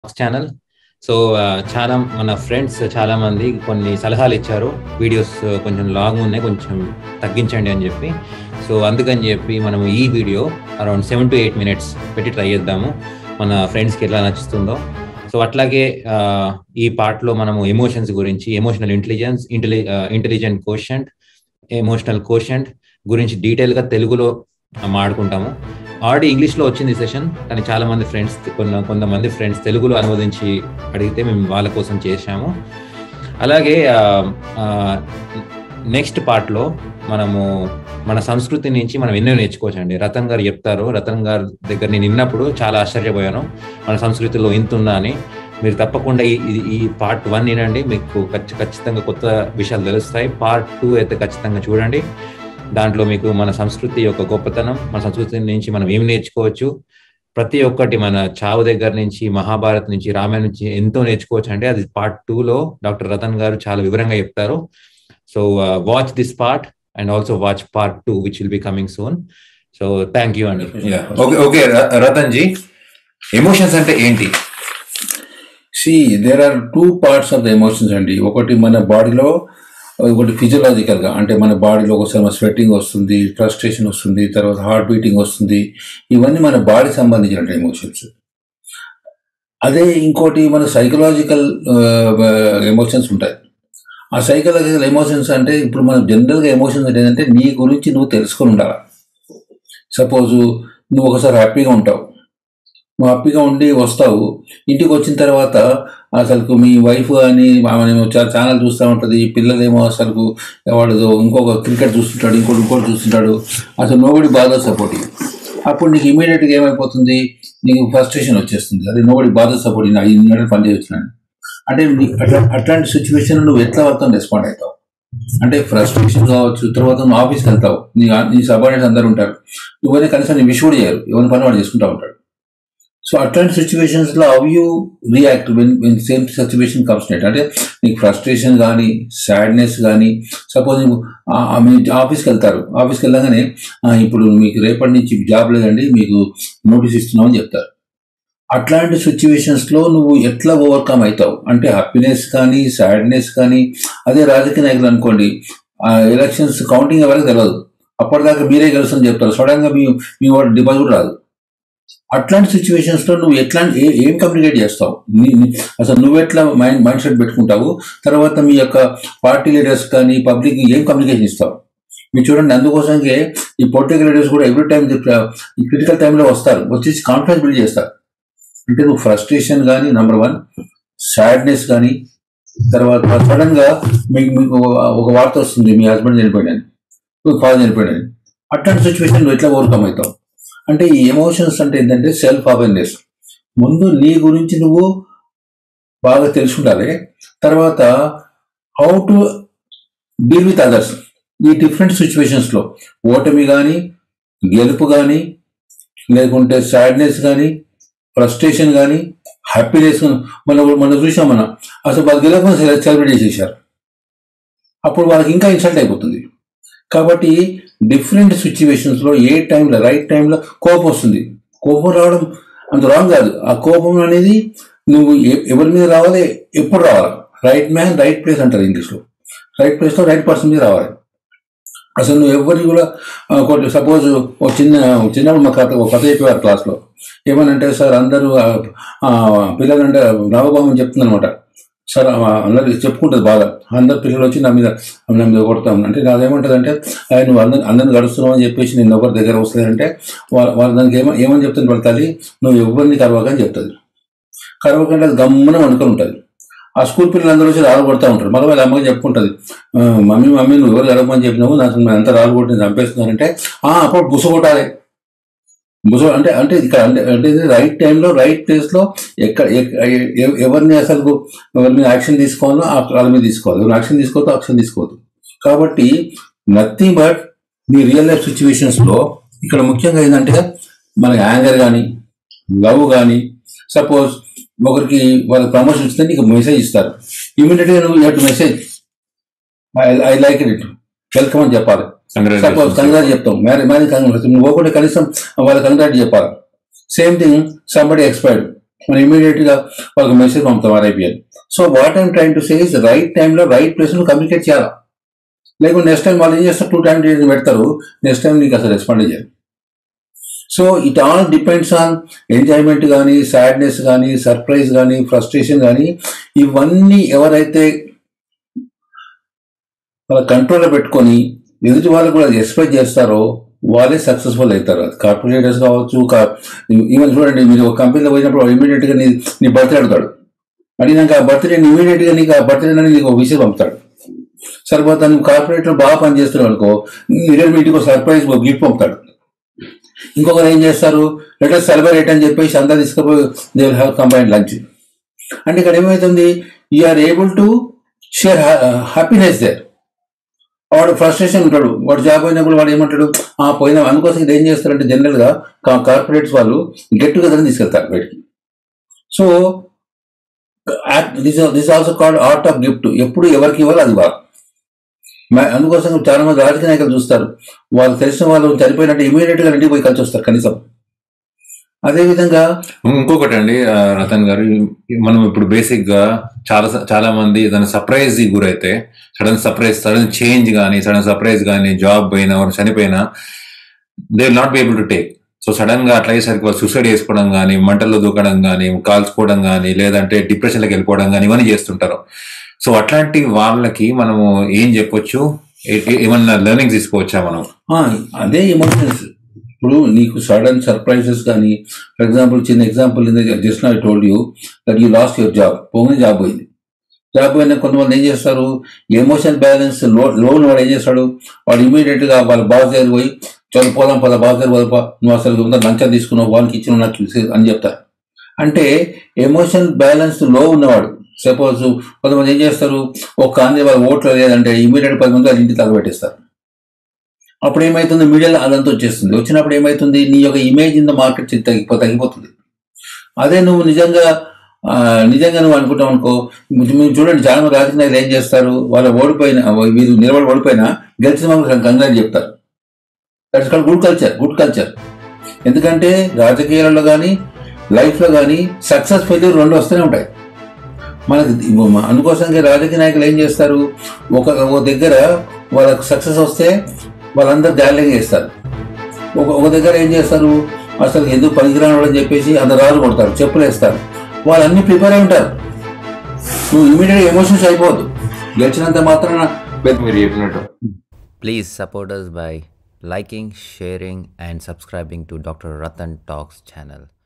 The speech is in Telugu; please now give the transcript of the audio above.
ఛానల్ సో చాలా మన ఫ్రెండ్స్ చాలా మంది కొన్ని సలహాలు ఇచ్చారు వీడియోస్ కొంచెం లాంగ్ ఉన్నాయి కొంచెం తగ్గించండి అని చెప్పి సో అందుకని చెప్పి మనం ఈ video around seven to eight minutes పెట్టి ట్రై చేద్దాము మన ఫ్రెండ్స్కి ఎలా నచ్చుతుందో సో అట్లాగే ఈ పార్ట్లో మనము ఎమోషన్స్ గురించి ఎమోషనల్ ఇంటెలిజెన్స్ ఇంటెలి ఇంటెలిజెంట్ కోషంట్ ఎమోషనల్ కోషంట్ గురించి డీటెయిల్గా తెలుగులో మాడుకుంటాము ఆల్రెడీ ఇంగ్లీష్లో వచ్చింది సెషన్ కానీ చాలా మంది ఫ్రెండ్స్ కొంత కొంతమంది ఫ్రెండ్స్ తెలుగులో అనువదించి అడిగితే మేము వాళ్ళ కోసం చేశాము అలాగే నెక్స్ట్ పార్ట్లో మనము మన సంస్కృతి నుంచి మనం ఎన్నో నేర్చుకోవచ్చు అండి రతన్ గారు చెప్తారు రతన్ గారి దగ్గర నేను విన్నప్పుడు చాలా ఆశ్చర్యపోయాను మన సంస్కృతిలో ఇంత ఉందా అని మీరు తప్పకుండా ఈ ఈ పార్ట్ వన్ వినండి మీకు ఖచ్చితంగా కొత్త విషయాలు తెలుస్తాయి పార్ట్ టూ అయితే ఖచ్చితంగా చూడండి దాంట్లో మీకు మన సంస్కృతి యొక్క గొప్పతనం మన సంస్కృతి నుంచి మనం ఏం నేర్చుకోవచ్చు ప్రతి ఒక్కటి మన చావు దగ్గర నుంచి మహాభారత్ నుంచి రామాయణ నుంచి ఎంతో నేర్చుకోవచ్చు అంటే అది పార్ట్ టూలో డాక్టర్ రతన్ గారు చాలా వివరంగా చెప్తారు so watch this part and also watch part two which will be coming soon so thank you అండి okay okay Ratan ji emotions అంటే ఏంటి see there are two parts of the emotions అండి ఒకటి మన బాడీలో ఒకటి ఫిజియలాజికల్గా అంటే మన బాడీలో ఒకసారి మన స్వెట్టింగ్ వస్తుంది ఫ్రస్ట్రేషన్ వస్తుంది తర్వాత హార్ట్ బీటింగ్ వస్తుంది ఇవన్నీ మన బాడీ సంబంధించిన ఎమోషన్స్ అదే ఇంకోటి మన సైకలాజికల్ ఎమోషన్స్ ఉంటాయి ఆ సైకలాజికల్ ఎమోషన్స్ అంటే ఇప్పుడు మనం జనరల్గా ఎమోషన్స్ అంటే ఏంటంటే నీ గురించి నువ్వు తెలుసుకొని ఉండాలి సపోజు నువ్వు ఒకసారి హ్యాపీగా ఉంటావు నువ్వు హ్యాపీగా ఉండి వస్తావు ఇంటికి వచ్చిన తర్వాత అసలు మీ వైఫ్ కానీ ఆమె ఛానల్ చూస్తూ ఉంటుంది పిల్లలేమో అసలు వాడు ఇంకొక క్రికెట్ చూస్తుంటాడు ఇంకోటి ఇంకోటి చూస్తుంటాడు అసలు నోబడి బాగా సపోర్ట్ అప్పుడు నీకు ఇమీడియట్గా ఏమైపోతుంది నీకు ఫ్రస్ట్రేషన్ వచ్చేస్తుంది అది నోబడి బాగా సపోర్ట్ నేను ఐదు నిమిషాలు పని చేయొచ్చున్నాను అంటే అట్లా అట్లాంటి సిచ్యువేషన్ నువ్వు ఎట్లా వర్తం రెస్పాండ్ అవుతావు అంటే ఫ్రస్ట్రేషన్ కావచ్చు తర్వాత నువ్వు ఆఫీస్కి వెళ్తావు నీ నీ సబార్డినేట్స్ అందరు ఉంటారు నువ్వైనా కనీసం నీ విష్ కూడా చేయరు ఎవరి పని వాడు చేసుకుంటూ ఉంటాడు సో అట్లాంటి సిచ్యువేషన్స్ లో how you react when when same situation comes నెట్ అంటే నీకు ఫ్రస్ట్రేషన్ కానీ సాడ్నెస్ కానీ సపోజ్ నువ్వు మీ ఆఫీస్కి వెళ్తారు ఆఫీస్కి వెళ్ళగానే ఇప్పుడు మీకు రేపటి నుంచి జాబ్ లేదండి మీకు నోటీస్ ఇస్తున్నామని చెప్తారు అట్లాంటి సిచ్యువేషన్స్లో నువ్వు ఎట్లా ఓవర్కమ్ అవుతావు అంటే హ్యాపీనెస్ కానీ సాడ్నెస్ కానీ అదే రాజకీయ నాయకులు అనుకోండి ఎలక్షన్స్ కౌంటింగ్ ఎవరికి తెలియదు అప్పటిదాకా మీరే గెలుస్తుందని చెప్తారు సడన్గా మీ మీ వాడు డిపాజిట్ రాదు అట్లాంటి సిచ్యువేషన్స్ లో నువ్వు ఎట్లా ఏం కమ్యూనికేట్ చేస్తావు అసలు నువ్వు ఎట్లా మైండ్ మైండ్ సెట్ పెట్టుకుంటావు తర్వాత మీ యొక్క పార్టీ లీడర్స్ కానీ పబ్లిక్ ఏం కమ్యూనికేషన్ ఇస్తావు మీరు చూడండి అందుకోసంకే ఈ పొలిటికల్ లీడర్స్ కూడా ఎవ్రీ టైం ఈ క్రిటికల్ టైంలో వస్తారు వచ్చేసి కాన్ఫిడెన్స్ బిల్డ్ చేస్తారు అంటే నువ్వు ఫ్రస్ట్రేషన్ కానీ నెంబర్ వన్ సాడ్నెస్ కానీ తర్వాత సడన్ గా మీకు మీకు ఒక వార్త వస్తుంది మీ హస్బెండ్ చనిపోయాడని మీ ఫాదర్ చనిపోయాడని అట్లాంటి సిచ్యువేషన్ నువ్వు ఎట్లా ఓవర్కమ్ అవుతావు అంటే ఈ ఎమోషన్స్ అంటే ఏంటంటే సెల్ఫ్ అవేర్నెస్ ముందు నీ గురించి నువ్వు బాగా తెలుసుండాలి తర్వాత how to deal with others ఈ డిఫరెంట్ సిచ్యువేషన్స్లో ఓటమి కానీ గెలుపు కానీ లేకుంటే సాడ్నెస్ కానీ ఫ్రస్ట్రేషన్ కానీ హ్యాపీనెస్ మన మనం చూసాం మనం అసలు వాళ్ళు గెలవకుండా సెలబ్రేట్ చేసేసారు అప్పుడు వాళ్ళకి ఇంకా ఇన్సల్ట్ అయిపోతుంది కాబట్టి డిఫరెంట్ సిచ్యువేషన్స్లో ఏ టైంలో రైట్ టైంలో కోపం వస్తుంది కోపం రావడం అంత రాంగ్ కాదు ఆ కోపం అనేది నువ్వు ఎవరి మీద రావాలి ఎప్పుడు రావాలి రైట్ మ్యాన్ రైట్ ప్లేస్ అంటారు ఇంగ్లీష్లో రైట్ ప్లేస్లో రైట్ పర్సన్ మీద రావాలి అసలు నువ్వు ఎవరిని కూడా ఒకటి సపోజ్ ఒక చిన్న చిన్నప్పుడు మా కథ ఒక కథ చెప్పేవారు క్లాస్లో ఏమనంటే సార్ అందరూ పిల్లలంటే రామబాబు చెప్తుంది అనమాట సార్ అందరికి చెప్పుకుంటుంది బాగా అందరు పిల్లలు వచ్చి నా మీద నా మీద కొడతాం అంటే నాదేమంటుంది అంటే నువ్వు అందరు అందరిని గడుస్తున్నావు అని చెప్పేసి నేను ఎవరి దగ్గర వస్తాయంటే వాళ్ళు దానికి ఏమో ఏమని చెప్తుంది పడతాది నువ్వు ఎవరిని కరవకని చెప్తుంది కరవకంటే అది గమ్మున అనుకుని ఉంటుంది ఆ స్కూల్ పిల్లలందరూ వచ్చి రాళ్ళు కొడతా ఉంటారు మళ్ళీ వాళ్ళ అమ్మకి చెప్పుకుంటుంది మమ్మీ మమ్మీ నువ్వు ఎవరు గడపమని చెప్పినావు నాకు ఎంత రాళ్ళు కొట్టి చంపేస్తున్నారంటే అప్పుడు బుస కొట్టాలి బుస అంటే అంటే ఇక్కడ అంటే అంటే రైట్ టైంలో రైట్ ప్లేస్లో ఎక్కడ ఎవరిని అసలు ఎవరి మీద యాక్షన్ తీసుకోవాలో వాళ్ళ మీద తీసుకోవాలి ఎవరు యాక్షన్ తీసుకోవద్దు యాక్షన్ తీసుకోవద్దు కాబట్టి నథింగ్ బట్ మీ రియల్ లైఫ్ సిచ్యువేషన్స్లో ఇక్కడ ముఖ్యంగా ఏంటంటే మనకి యాంగర్ కానీ లవ్ కానీ సపోజ్ ఒకరికి వాళ్ళ ప్రమోషన్ ఇస్తే నీకు మెసేజ్ ఇస్తారు ఇమీడియట్గా నువ్వు you message I like it welcome అని చెప్పాలి సపోజ్ కంగ్రాట్ చెప్తాం మ్యారీ మ్యారీ కంగ్రాట్ నువ్వు కూడా కనీసం వాళ్ళ కంగ్రాట్ చెప్పాలి సేమ్ థింగ్ సంబడి ఎక్స్పైర్డ్ మనం ఇమీడియట్ గా వాళ్ళకి మెసేజ్ పంపుతాం ఆర్ఐపిఎల్ so what I'm trying to say right టైంలో రైట్ ప్లేస్ లో కమ్యూనికేట్ చేయాలి లేకుంటే నెక్స్ట్ టైం వాళ్ళు ఏం చేస్తారు టూ టైం పెడతారు నెక్స్ట్ టైం నీకు అసలు రెస్పాండ్ చేయాలి so it all depends on enjoyment కానీ సాడ్నెస్ కానీ సర్ప్రైజ్ కానీ ఫ్రస్ట్రేషన్ కానీ ఇవన్నీ ఎవరైతే వాళ్ళ కంట్రోల్లో పెట్టుకొని ఎదుటి వాళ్ళు కూడా ఎక్స్ప్రెస్ చేస్తారో వాళ్ళే సక్సెస్ఫుల్ అవుతారు అది కార్పొరేటర్స్ కావచ్చు ఈవెన్ చూడండి మీరు ఒక కంపెనీలో పోయినప్పుడు ఇమీడియట్ గా నీ నీ బర్త్డే అడుగుతాడు అడిగినాక ఆ బర్త్డే ఇమీడియట్ గా నీకు ఆ బర్త్డే నీకు ఒక విషయం పంపుతాడు సరిపోతా నువ్వు కార్పొరేటర్ బాగా పనిచేస్తున్నావు అనుకో ఇరవై మీటింగ్ ఒక సర్ప్రైజ్ ఒక గిఫ్ట్ పంపుతాడు ఇంకొకరు ఏం చేస్తారు లెటర్ సెలబ్రేట్ అని చెప్పేసి అందరు తీసుకుపోయి they will have combine lunch అంటే ఇక్కడ ఏమవుతుంది are able to share happiness there వాడు ఫ్రస్ట్రేషన్ ఉంటాడు వాడు జాబ్ అయినప్పుడు వాడు ఏమంటాడు ఆ పోయినా అందుకోసం ఇది ఏం చేస్తారంటే జనరల్ గా కార్పొరేట్స్ వాళ్ళు గెట్ టుగెదర్ తీసుకెళ్తారు బయటికి so this this also called art of gift ఎప్పుడు ఎవరికి ఇవ్వాలి అది వాళ్ళు మ- అందుకోసం చాలా మంది రాజకీయ నాయకులు చూస్తారు వాళ్ళు తెలిసిన వాళ్ళు చనిపోయినట్టు ఇమీడియట్ గా ఇంటికి పోయి కలిసి వస్తారు కనీసం అదే విధంగా ఇంకొకటి అండి ఆ, రతన్ గారు మనం ఇప్పుడు బేసిక్ గా చాలా స- చాలా మంది ఏదైనా సర్ప్రైజ్ గురైతే సడన్ సర్ప్రైజ్ సడన్ చేంజ్ కానీ సడన్ సర్ప్రైజ్ కానీ జాబ్ పోయినా or చనిపోయినా they will not be able to take so sudden గా అట్లా అయ్యేసరికి వాళ్ళు సూసైడ్ చేసుకోవడం కానీ మంటల్లో దూకడం కానీ కాల్చుకోవడం కానీ లేదంటే డిప్రెషన్లోకి వెళ్ళిపోవడం కానీ ఇవన్నీ చేస్తుంటారు సో అట్లాంటి వాళ్ళకి మనము ఏం చెప్పొచ్చు ఏ- ఏ- ఏమన్నా లెర్నింగ్ తీసుకోవచ్చా మనం ఆ, అదే ఎమోషన్స్ ఇప్పుడు నీకు సడన్ సర్ప్రైజెస్ కానీ ఫర్ ఎగ్జాంపుల్ చిన్న example just I told you that you lost your job పోగానే జాబ్ పోయింది జాబ్ పోయిన కొంతమంది ఏం చేస్తారు ఎమోషన్ బ్యాలెన్స్ లో లోన్ వాడు ఏం చేస్తాడు వాడు ఇమీడియట్ గా వాళ్ళ బాస్ దగ్గర పోయి చదువు పోదాం పద బాస్ దగ్గర పోదా నువ్వు అసలు ఉందా లంచం తీసుకున్నావు వానికి ఇచ్చిన నాకు ఇచ్చే అని చెప్తారు అంటే ఎమోషన్ బ్యాలెన్స్ లో ఉన్నవాడు సపోజ్ కొంతమంది ఏం చేస్తారు ఒక కాంతి వాళ్ళ ఓట్లు లేదంటే ఇమీడియట్ పది మంది వాళ్ళ ఇంటి తగబెట్టేస్తారు అప్పుడు ఏమైతుంది మీడియాలో అదంతా వచ్చేస్తుంది వచ్చినప్పుడు ఏమైతుంది నీ యొక్క ఇమేజ్ ఇన్ ద మార్కెట్ తగ్గిపో తగ్గిపోతుంది అదే నువ్వు నిజంగా ఆ, నిజంగా నువ్వు అనుకుంటావు అనుకో మీరు మీరు చూడండి చాలా మంది రాజకీయ నాయకులు ఏం చేస్తారు వాళ్ళు ఓడిపోయిన వీరు నిలబడి ఓడిపోయినా గెలిచిన వాళ్ళకి కంగ్రాట్ చెప్తారు that's call good culture good culture ఎందుకంటే రాజకీయాలలో కానీ లైఫ్లో కానీ సక్సెస్ ఫెయిల్యూర్ రెండు వస్తూనే ఉంటాయి మనకి మ- అందుకోసంగా రాజకీయ నాయకులు ఏం చేస్తారు ఒక ఒక దగ్గర వాళ్ళకు సక్సెస్ వస్తే వాళ్ళందరూ గాలిగా చేస్తారు ఒక ఒక దగ్గర ఏం చేస్తారు అసలు ఎందుకు పనికిరాని వాడని చెప్పేసి అందరు రాజు కొడతారు చెప్పులు వేస్తారు వాళ్ళన్నీ ప్రిపేర్ అయి ఉంటారు నువ్వు ఇమీడియట్ ఎమోషన్స్ అయిపోవద్దు గెలిచినంత మాత్రాన మీరు చెప్పినట్టు Please support us by liking, sharing, and subscribing to Dr. Ratan Talks channel.